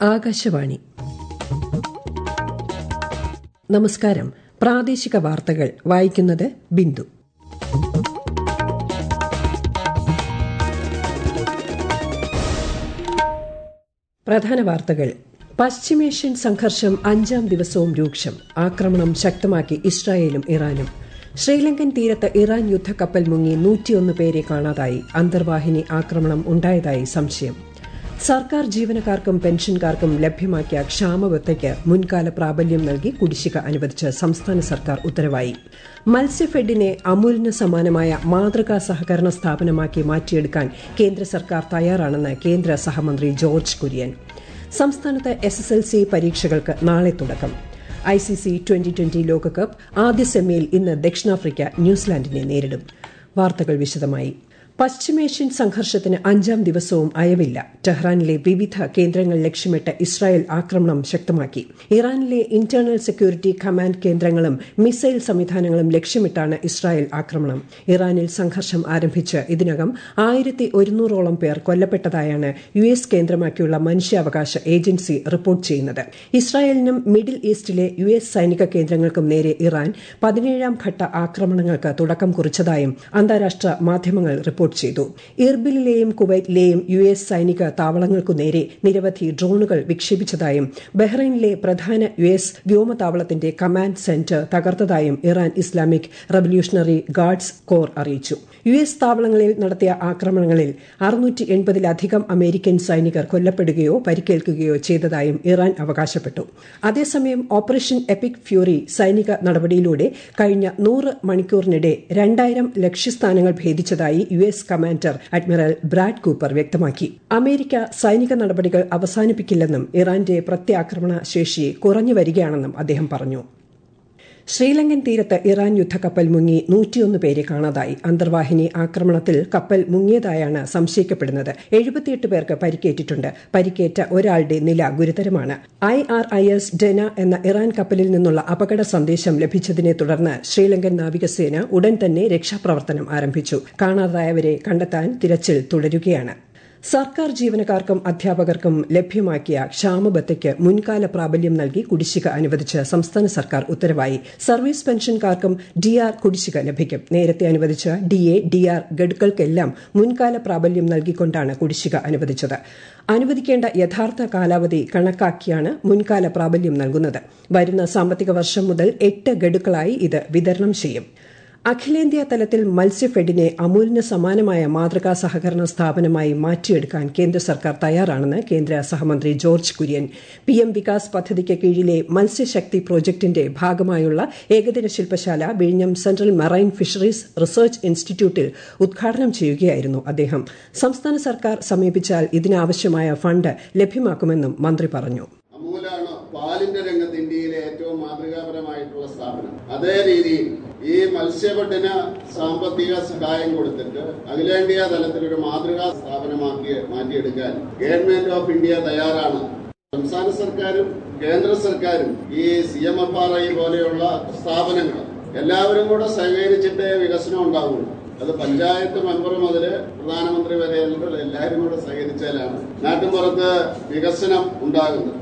ആകാശവാണി നമസ്കാരം പ്രാദേശിക വാർത്തകൾ വായിക്കുന്നത് ബിന്ദു പ്രധാന വാർത്തകൾ പശ്ചിമേഷ്യൻ സംഘർഷം അഞ്ചാം ദിവസവും രൂക്ഷം ആക്രമണം ശക്തമാക്കി ഇസ്രായേലും ഇറാനും ശ്രീലങ്കൻ തീരത്ത് ഇറാൻ യുദ്ധക്കപ്പൽ മുങ്ങി നൂറ്റിയൊന്ന് പേരെ കാണാതായി അന്തർവാഹിനി ആക്രമണം ഉണ്ടായതായി സംശയം സർക്കാർ ജീവനക്കാർക്കും പെൻഷൻകാർക്കും ലഭ്യമാക്കിയ ക്ഷാമബത്തയ്ക്ക് മുൻകാല പ്രാബല്യം നൽകി കുടിശ്ശിക അനുവദിച്ച് സംസ്ഥാന സർക്കാർ ഉത്തരവായി മത്സ്യഫെഡിനെ അമൂലിന് സമാനമായ മാതൃകാ സഹകരണ സ്ഥാപനമാക്കി മാറ്റിയെടുക്കാൻ കേന്ദ്ര സർക്കാർ തയ്യാറാണെന്ന് കേന്ദ്ര സഹമന്ത്രി ജോർജ് കുര്യൻ സംസ്ഥാനത്ത് എസ് എസ് എൽ സി പരീക്ഷകൾക്ക് നാളെ തുടക്കം I C C twenty twenty ലോകകപ്പ് ആദ്യ സെമിയിൽ ഇന്ന് ദക്ഷിണാഫ്രിക്ക ന്യൂസിലാൻഡിനെ നേരിടും വാർത്തകൾ വിശദമായി പശ്ചിമേഷ്യൻ സംഘർഷത്തിന് അഞ്ചാം ദിവസവും അയവില്ല ടെഹ്റാനിലെ വിവിധ കേന്ദ്രങ്ങൾ ലക്ഷ്യമിട്ട് ഇസ്രായേൽ ആക്രമണം ശക്തമാക്കി ഇറാനിലെ ഇന്റേണൽ സെക്യൂരിറ്റി കമാൻഡ് കേന്ദ്രങ്ങളും മിസൈൽ സംവിധാനങ്ങളും ലക്ഷ്യമിട്ടാണ് ഇസ്രായേൽ ആക്രമണം ഇറാനിൽ സംഘർഷം ആരംഭിച്ച് ഇതിനകം ആയിരത്തി ഒരുന്നൂറോളം പേർ കൊല്ലപ്പെട്ടതായാണ് യു എസ് കേന്ദ്രമാക്കിയുള്ള മനുഷ്യാവകാശ ഏജൻസി റിപ്പോർട്ട് ചെയ്യുന്നത് ഇസ്രായേലിനും മിഡിൽ ഈസ്റ്റിലെ യു എസ് സൈനിക കേന്ദ്രങ്ങൾക്കും നേരെ ഇറാൻ പതിനേഴാം ഘട്ട ആക്രമണങ്ങൾക്ക് തുടക്കം കുറിച്ചതായും അന്താരാഷ്ട്ര മാധ്യമങ്ങൾ റിപ്പോർട്ട് ചെയ്തു ഇർബിലിലെയും കുവൈറ്റിലെയും യു എസ് സൈനിക താവളങ്ങൾക്കു നേരെ നിരവധി ഡ്രോണുകൾ വിക്ഷേപിച്ചതായും ബഹ്റൈനിലെ പ്രധാന യു എസ് വ്യോമതാവളത്തിന്റെ കമാൻഡ് സെന്റർ തകർത്തതായും Iran Islamic revolutionary guards corps അറിയിച്ചു യു എസ് താവളങ്ങളിൽ നടത്തിയ ആക്രമണങ്ങളിൽ അറുന്നൂറ്റി എൺപതിലധികം അമേരിക്കൻ സൈനികർ കൊല്ലപ്പെടുകയോ പരിക്കേൽക്കുകയോ ചെയ്തതായും ഇറാൻ അവകാശപ്പെട്ടു അതേസമയം ഓപ്പറേഷൻ എപ്പിക് ഫ്യൂറി സൈനിക നടപടിയിലൂടെ കഴിഞ്ഞ നൂറ് മണിക്കൂറിനിടെ രണ്ടായിരം ലക്ഷ്യസ്ഥാനങ്ങൾ ഭേദിച്ചതായി U S commander admiral Brad Cooper വ്യക്തമാക്കി അമേരിക്ക സൈനിക നടപടികൾ അവസാനിപ്പിക്കില്ലെന്നും ഇറാന്റെ പ്രത്യാക്രമണ ശേഷി കുറഞ്ഞു വരികയാണെന്നും അദ്ദേഹം പറഞ്ഞു ശ്രീലങ്കൻ തീരത്ത് ഇറാൻ യുദ്ധക്കപ്പൽ മുങ്ങി നൂറ്റിയൊന്ന് പേരെ കാണാതായി അന്തർവാഹിനി ആക്രമണത്തിൽ കപ്പൽ മുങ്ങിയതായാണ് സംശയിക്കപ്പെടുന്നത് എഴുപത്തിയെട്ട് പേർക്ക് പരിക്കേറ്റിട്ടുണ്ട് പരിക്കേറ്റ ഒരാളുടെ നില ഗുരുതരമാണ് I R I S Dena എന്ന ഇറാൻ കപ്പലിൽ നിന്നുള്ള അപകട സന്ദേശം ലഭിച്ചതിനെ തുടർന്ന് ശ്രീലങ്കൻ നാവികസേന ഉടൻ തന്നെ രക്ഷാപ്രവർത്തനം ആരംഭിച്ചു കാണാതായവരെ കണ്ടെത്താൻ തിരച്ചിൽ തുടരുകയാണ് സർക്കാർ ജീവനക്കാർക്കും അധ്യാപകർക്കും ലഭ്യമാക്കിയ ക്ഷാമബത്തയ്ക്ക് മുൻകാല പ്രാബല്യം നൽകി കുടിശ്ശിക അനുവദിച്ച് സംസ്ഥാന സർക്കാർ ഉത്തരവായി സർവീസ് പെൻഷൻകാർക്കും ഡിആർ കുടിശ്ശിക ലഭിക്കും നേരത്തെ അനുവദിച്ച ഡിഎ ഡിആർ ഗഡുക്കൾക്കെല്ലാം മുൻകാല പ്രാബല്യം നൽകിക്കൊണ്ടാണ് കുടിശ്ശിക അനുവദിച്ചത് അനുവദിക്കേണ്ട യഥാർത്ഥ കാലാവധി കണക്കാക്കിയാണ് മുൻകാല പ്രാബല്യം നൽകുന്നത് വരുന്ന സാമ്പത്തിക വർഷം മുതൽ എട്ട് ഗഡുക്കളായി ഇത് വിതരണം ചെയ്യും അഖിലേന്ത്യാ തലത്തിൽ മത്സ്യഫെഡിനെ അമൂലിന് സമാനമായ മാതൃകാ സഹകരണ സ്ഥാപനമായി മാറ്റിയെടുക്കാൻ കേന്ദ്ര സർക്കാർ തയ്യാറാണെന്ന് കേന്ദ്ര സഹമന്ത്രി ജോർജ് കുര്യൻ പി എം വികാസ് പദ്ധതിക്ക് കീഴിലെ മത്സ്യശക്തി പ്രോജക്ടിന്റെ ഭാഗമായുള്ള ഏകദിന ശില്പശാല വിഴിഞ്ഞം സെൻട്രൽ മറൈൻ ഫിഷറീസ് റിസർച്ച് ഇൻസ്റ്റിറ്റ്യൂട്ടിൽ ഉദ്ഘാടനം ചെയ്യുകയായിരുന്നു അദ്ദേഹം സംസ്ഥാന സർക്കാർ സമീപിച്ചാൽ ഇതിനാവശ്യമായ ഫണ്ട് ലഭ്യമാക്കുമെന്നും മന്ത്രി പറഞ്ഞു അമൂലാണ് പാലിന്റെ രംഗത്ത് ഇന്ത്യയിലെ ഏറ്റവും മാതൃകാപരമായിട്ടുള്ള സ്ഥാപനം അതേ രീതിയിൽ ഈ മത്സ്യബഡിന് സാമ്പത്തിക സഹായം കൊടുത്തിട്ട് അഖിലേന്ത്യാ തലത്തിൽ ഒരു മാതൃകാ സ്ഥാപനമാക്കി മാറ്റിയെടുക്കാൻ ഗവൺമെന്റ് ഓഫ് ഇന്ത്യ തയ്യാറാണ് സംസ്ഥാന സർക്കാരും കേന്ദ്ര സർക്കാരും ഈ C M F R I പോലെയുള്ള സ്ഥാപനങ്ങൾ എല്ലാവരും കൂടെ സഹകരിച്ചിട്ടേ വികസനം ഉണ്ടാവുള്ളൂ അത് പഞ്ചായത്ത് മെമ്പർ മുതൽ പ്രധാനമന്ത്രി വരെ എല്ലാവരും കൂടെ സഹകരിച്ചാലാണ് നാട്ടിൻപുറത്ത് വികസനം ഉണ്ടാകുന്നത്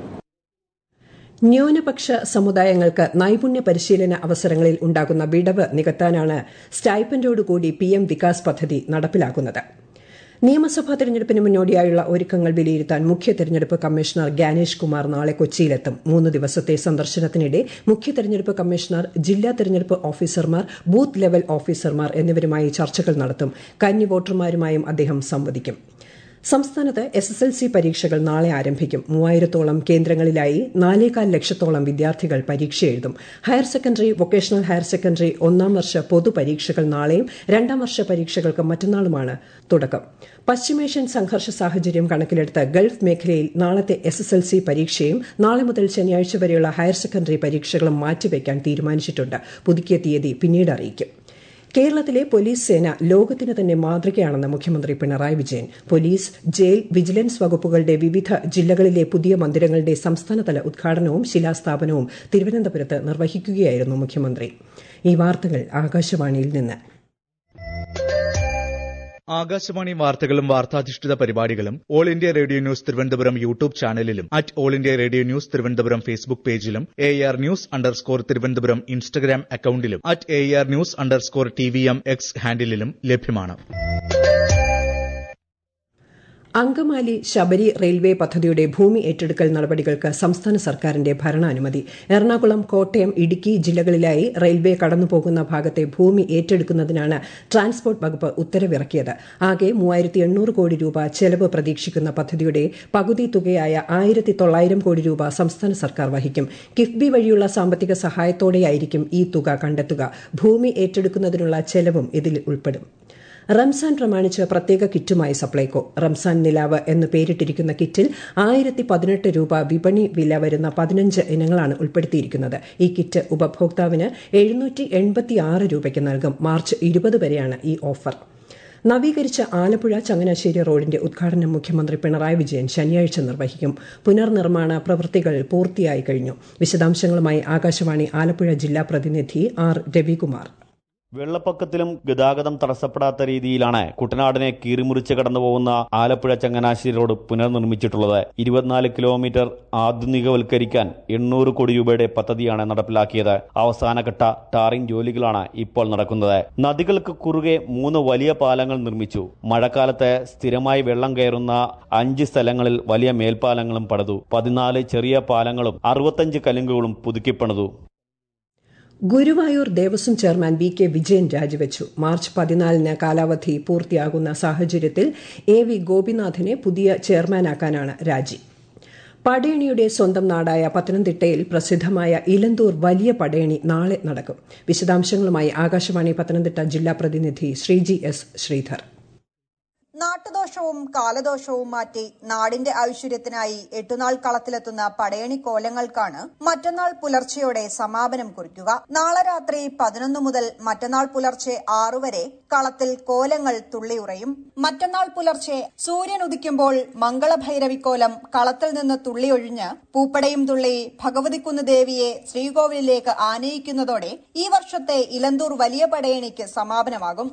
ന്യൂനപക്ഷ സമുദായങ്ങൾക്ക് നൈപുണ്യ പരിശീലന അവസരങ്ങളിൽ ഉണ്ടാകുന്ന വിടവ് നികത്താനാണ് സ്റ്റൈപ്പൻഡോടുകൂടി പി എം വികാസ് പദ്ധതി നടപ്പിലാക്കുന്നത് നിയമസഭാ തെരഞ്ഞെടുപ്പിന് മുന്നോടിയായുള്ള ഒരുക്കങ്ങൾ വിലയിരുത്താൻ മുഖ്യ തെരഞ്ഞെടുപ്പ് കമ്മീഷണർ ഗാനേഷ് കുമാർ നാളെ കൊച്ചിയിലെത്തും മൂന്ന് ദിവസത്തെ സന്ദർശനത്തിനിടെ മുഖ്യ തെരഞ്ഞെടുപ്പ് കമ്മീഷണർ ജില്ലാ തെരഞ്ഞെടുപ്പ് ഓഫീസർമാർ ബൂത്ത് ലെവൽ ഓഫീസർമാർ എന്നിവരുമായി ചർച്ചകൾ നടത്തും കന്നി വോട്ടർമാരുമായും അദ്ദേഹം സംവദിക്കും സംസ്ഥാനത്ത് എസ് എസ് എൽ സി പരീക്ഷകൾ നാളെ ആരംഭിക്കും മൂവായിരത്തോളം കേന്ദ്രങ്ങളിലായി നാലേകാൽ ലക്ഷത്തോളം വിദ്യാർത്ഥികൾ പരീക്ഷ എഴുതും higher secondary vocational higher secondary ഒന്നാം വർഷ പൊതുപരീക്ഷകൾ നാളെയും രണ്ടാം വർഷ പരീക്ഷകൾക്ക് മറ്റന്നാളുമാണ് തുടക്കം പശ്ചിമേഷ്യൻ സംഘർഷ സാഹചര്യം കണക്കിലെടുത്ത് ഗൾഫ് മേഖലയിൽ നാളത്തെ എസ് എസ് എൽ സി പരീക്ഷയും നാളെ മുതൽ ശനിയാഴ്ച വരെയുള്ള ഹയർ സെക്കൻഡറി പരീക്ഷകളും മാറ്റിവെക്കാൻ തീരുമാനിച്ചിട്ടുണ്ട് പുതുക്കിയ തീയതി പിന്നീട് അറിയിക്കും കേരളത്തിലെ പോലീസ് സേന ലോകത്തിന് തന്നെ മാതൃകയാണെന്ന് മുഖ്യമന്ത്രി Pinarayi Vijayan police jail vigilance വകുപ്പുകളുടെ വിവിധ ജില്ലകളിലെ പുതിയ മന്ദിരങ്ങളുടെ സംസ്ഥാനതല ഉദ്ഘാടനവും ശിലാസ്ഥാപനവും തിരുവനന്തപുരത്ത് നിർവഹിക്കുകയായിരുന്നു മുഖ്യമന്ത്രി ഈ വാർത്തകൾ ആകാശവാണിയിൽ നിന്ന് ആകാശവാണി വാർത്തകളും വാർത്താധിഷ്ഠിത പരിപാടികളും all India radio news Thiruvananthapuram YouTube ചാനലിലും at all India radio news Thiruvananthapuram Facebook പേജിലും A R news underscore Thiruvananthapuram Instagram അക്കൌണ്ടിലും at A R news underscore T V M X ഹാൻഡിലും ലഭ്യമാണ് അങ്കമാലി ശബരി റെയിൽവേ പദ്ധതിയുടെ ഭൂമി ഏറ്റെടുക്കൽ നടപടികൾക്ക് സംസ്ഥാന സർക്കാരിന്റെ ഭരണാനുമതി എറണാകുളം കോട്ടയം ഇടുക്കി ജില്ലകളിലായി റെയിൽവേ കടന്നുപോകുന്ന ഭാഗത്തെ ഭൂമി ഏറ്റെടുക്കുന്നതിനാണ് ട്രാൻസ്പോർട്ട് വകുപ്പ് ഉത്തരവിറക്കിയത് ആകെ മൂവായിരത്തി എണ്ണൂറ് കോടി രൂപ ചെലവ് പ്രതീക്ഷിക്കുന്ന പദ്ധതിയുടെ പകുതി തുകയായ ആയിരത്തി തൊള്ളായിരം കോടി രൂപ സംസ്ഥാന സർക്കാർ വഹിക്കും കിഫ്ബി വഴിയുള്ള സാമ്പത്തിക സഹായത്തോടെയായിരിക്കും ഈ തുക കണ്ടെത്തുക ഭൂമി ഏറ്റെടുക്കുന്നതിനുള്ള ചെലവും ഇതിൽ ഉൾപ്പെടും റംസാൻ പ്രമാണിച്ച് പ്രത്യേക കിറ്റുമായി സപ്ലൈകോ റംസാൻ നിലാവ് എന്ന് പേരിട്ടിരിക്കുന്ന കിറ്റിൽ ആയിരത്തി പതിനെട്ട് രൂപ വിപണി വില വരുന്ന പതിനഞ്ച് ഇനങ്ങളാണ് ഉൾപ്പെടുത്തിയിരിക്കുന്നത് ഈ കിറ്റ് ഉപഭോക്താവിന് എഴുന്നൂറ്റി എൺപത്തിയാറ് രൂപയ്ക്ക് നൽകും മാർച്ച് ഇരുപത് വരെയാണ് ഈ ഓഫർ നവീകരിച്ച ആലപ്പുഴ ചങ്ങനാശ്ശേരി റോഡിന്റെ ഉദ്ഘാടനം മുഖ്യമന്ത്രി പിണറായി വിജയൻ ശനിയാഴ്ച നിർവഹിക്കും പുനർനിർമ്മാണ പ്രവൃത്തികൾ പൂർത്തിയായി കഴിഞ്ഞു വിശദാംശങ്ങളുമായി ആകാശവാണി ആലപ്പുഴ ജില്ലാ പ്രതിനിധി ആർ രവികുമാർ വെള്ളപ്പൊക്കത്തിലും ഗതാഗതം തടസ്സപ്പെടാത്ത രീതിയിലാണ് കുട്ടനാടിനെ കീറിമുറിച്ച് കടന്നുപോകുന്ന ആലപ്പുഴ ചങ്ങനാശ്ശേരി റോഡ് പുനർനിർമ്മിച്ചിട്ടുള്ളത് ഇരുപത്തിനാല് കിലോമീറ്റർ ആധുനികവൽക്കരിക്കാൻ എണ്ണൂറ് കോടി രൂപയുടെ പദ്ധതിയാണ് നടപ്പിലാക്കിയത് അവസാനഘട്ട ടാറിംഗ് ജോലികളാണ് ഇപ്പോൾ നടക്കുന്നത് നദികൾക്ക് കുറുകെ മൂന്ന് വലിയ പാലങ്ങൾ നിർമ്മിച്ചു മഴക്കാലത്ത് സ്ഥിരമായി വെള്ളം കയറുന്ന അഞ്ച് സ്ഥലങ്ങളിൽ വലിയ മേൽപ്പാലങ്ങളും പണിതു പതിനാല് ചെറിയ പാലങ്ങളും അറുപത്തഞ്ച് കലുങ്കുകളും പുതുക്കിപ്പണിതു Guruvayur Devaswom chairman V K Vijayan രാജിവെച്ചു മാർച്ച് പതിനാലിന് കാലാവധി പൂർത്തിയാകുന്ന സാഹചര്യത്തിൽ എ വി ഗോപിനാഥിനെ പുതിയ ചെയർമാനാക്കാനാണ് രാജി പടയണിയുടെ സ്വന്തം നാടായ പത്തനംതിട്ടയിൽ പ്രസിദ്ധമായ ഇലന്തൂർ വലിയ പടയണി നാളെ നടക്കും വിശദാംശങ്ങളുമായി ആകാശവാണി പത്തനംതിട്ട ജില്ലാ പ്രതിനിധി ശ്രീജി എസ് ശ്രീധർ നാട്ടുദോഷവും കാലദോഷവും മാറ്റി നാടിന്റെ ഐശ്വര്യത്തിനായി എട്ടുനാൾ കളത്തിലെത്തുന്ന പടയണി കോലങ്ങൾക്കാണ് മറ്റന്നാൾ പുലർച്ചെയോടെ സമാപനം കുറിക്കുക നാളെ രാത്രി പതിനൊന്ന് മുതൽ മറ്റന്നാൾ പുലർച്ചെ ആറു വരെ കളത്തിൽ കോലങ്ങൾ തുള്ളിയുറയും മറ്റന്നാൾ പുലർച്ചെ സൂര്യൻ ഉദിക്കുമ്പോൾ മംഗളഭൈരവിക്കോലം കളത്തിൽ നിന്ന് തുള്ളിയൊഴിഞ്ഞ് പൂപ്പടയും തുള്ളി ഭഗവതിക്കുന്ന് ദേവിയെ ശ്രീകോവിലിലേക്ക് ആനയിക്കുന്നതോടെ ഈ വർഷത്തെ ഇലന്തൂർ വലിയ പടയണിക്ക് സമാപനമാകും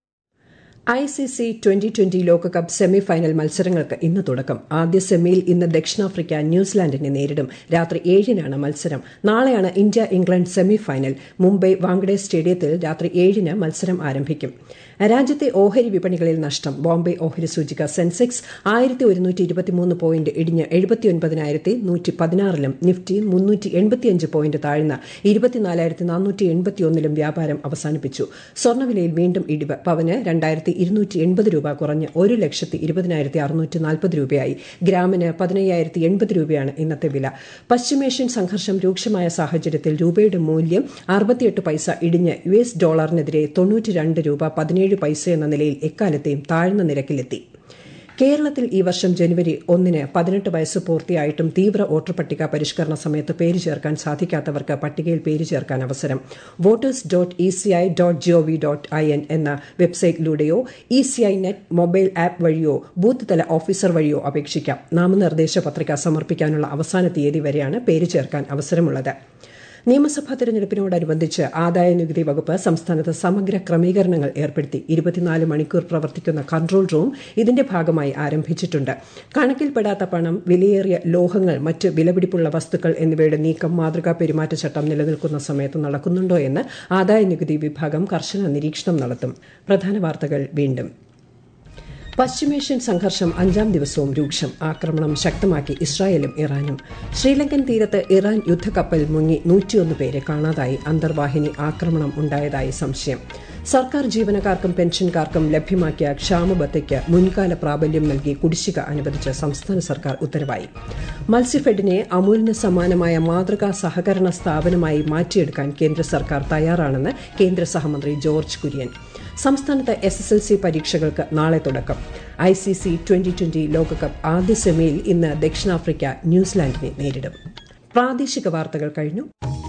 I C C twenty twenty ലോകകപ്പ് സെമി ഫൈനൽ മത്സരങ്ങൾക്ക് ഇന്ന് തുടക്കം ആദ്യ സെമിയിൽ ഇന്ന് ദക്ഷിണാഫ്രിക്ക ന്യൂസിലാൻഡിനെ നേരിടും രാത്രി ഏഴിനാണ് മത്സരം നാളെയാണ് India England semi final Mumbai Wankhede സ്റ്റേഡിയത്തിൽ രാത്രി ഏഴിന് മത്സരം ആരംഭിക്കും രാജ്യത്തെ ഓഹരി വിപണികളിൽ നഷ്ടം ബോംബെ ഓഹരി സൂചിക സെൻസെക്സ് ആയിരത്തി ഒരുന്നൂറ്റി ഇരുപത്തിമൂന്ന് പോയിന്റ് ഇടിഞ്ഞ് എഴുപത്തിയൊൻപതിനായിരത്തി നൂറ്റി പതിനാറിലും നിഫ്റ്റി മുന്നൂറ്റി എൺപത്തിയഞ്ച് പോയിന്റ് താഴ്ന്ന ഇരുപത്തിനാലായിരത്തി നാനൂറ്റി എൺപത്തിയൊന്നിലും വ്യാപാരം അവസാനിപ്പിച്ചു സ്വർണ്ണവിലയിൽ വീണ്ടും ഇടിവ് പവന് രണ്ടായിരത്തി ഇരുന്നൂറ്റി എൺപത് രൂപ കുറഞ്ഞ് ഒരു ലക്ഷത്തി ഇരുപതിനായിരത്തി അറുന്നൂറ്റി നാൽപ്പത് രൂപയായി ഗ്രാമിന് പതിനയ്യായിരത്തി എൺപത് രൂപയാണ് ഇന്നത്തെ വില പശ്ചിമേഷ്യൻ സംഘർഷം രൂക്ഷമായ സാഹചര്യത്തിൽ രൂപയുടെ മൂല്യം അറുപത്തിയെട്ട് പൈസ ഇടിഞ്ഞ് യു എസ് ഡോളറിനെതിരെ തൊണ്ണൂറ്റി രണ്ട് രൂപ പതിനേഴ് പൈസ എന്ന നിലയിൽ എക്കാലത്തെയും താഴ്ന്ന നിരക്കിലെത്തി കേരളത്തിൽ ഈ വർഷം ജനുവരി ഒന്നിന് പതിനെട്ട് വയസ്സ് പൂർത്തിയായിട്ടും തീവ്ര വോട്ടർ പട്ടിക പരിഷ്കരണ സമയത്ത് പേര് ചേർക്കാൻ സാധിക്കാത്തവർക്ക് പട്ടികയിൽ പേര് ചേർക്കാൻ അവസരം voters dot E C I dot gov dot I N എന്ന വെബ്സൈറ്റിലൂടെയോ E C I net mobile app വഴിയോ ബൂത്ത് തല ഓഫീസർ വഴിയോ അപേക്ഷിക്കാം നാമനിർദ്ദേശ പത്രിക സമർപ്പിക്കാനുള്ള അവസാന തീയതി വരെയാണ് പേര് ചേർക്കാൻ അവസരമുള്ളത് നിയമസഭാ തെരഞ്ഞെടുപ്പിനോടനുബന്ധിച്ച് ആദായ നികുതി വകുപ്പ് സംസ്ഥാനത്ത് സമഗ്ര ക്രമീകരണങ്ങൾ ഏർപ്പെടുത്തി ഇരുപത്തിനാല് മണിക്കൂർ പ്രവർത്തിക്കുന്ന കൺട്രോൾ റൂം ഇതിന്റെ ഭാഗമായി ആരംഭിച്ചിട്ടുണ്ട് കണക്കിൽപ്പെടാത്ത പണം വിലയേറിയ ലോഹങ്ങൾ മറ്റ് വിലപിടിപ്പുള്ള വസ്തുക്കൾ എന്നിവയുടെ നീക്കം മാതൃകാ പെരുമാറ്റച്ചട്ടം നിലനിൽക്കുന്ന സമയത്ത് നടക്കുന്നുണ്ടോ എന്ന് ആദായ നികുതി വിഭാഗം കർശന നിരീക്ഷണം നടത്തും പ്രധാന വാർത്തകൾ വീണ്ടും പശ്ചിമേഷ്യൻ സംഘർഷം അഞ്ചാം ദിവസവും രൂക്ഷം ആക്രമണം ശക്തമാക്കി ഇസ്രായേലും ഇറാനും ശ്രീലങ്കൻ തീരത്ത് ഇറാൻ യുദ്ധക്കപ്പൽ മുങ്ങി നൂറ്റിയൊന്ന് പേരെ കാണാതായി അന്തർവാഹിനി ആക്രമണം ഉണ്ടായതായി സംശയം സർക്കാർ ജീവനക്കാർക്കും പെൻഷൻകാർക്കും ലഭ്യമാക്കിയ ക്ഷാമബത്തയ്ക്ക് മുൻകാല പ്രാബല്യം നൽകി കുടിശ്ശിക അനുവദിച്ച് സംസ്ഥാന സർക്കാർ ഉത്തരവായി മത്സ്യഫെഡിനെ അമൂലിന് സമാനമായ മാതൃകാ സഹകരണ സ്ഥാപനമായി മാറ്റിയെടുക്കാൻ കേന്ദ്ര സർക്കാർ തയ്യാറാണെന്ന് കേന്ദ്ര സഹമന്ത്രി ജോർജ് കുര്യൻ സംസ്ഥാനത്ത് എസ് എസ് എൽ സി പരീക്ഷകൾക്ക് നാളെ തുടക്കം I C C twenty twenty ലോകകപ്പ് ആദ്യ സെമിയിൽ ഇന്ന് ദക്ഷിണാഫ്രിക്ക ന്യൂസിലാൻഡിനെ നേരിടും പ്രാദേശിക വാർത്തകൾ കഴിഞ്ഞു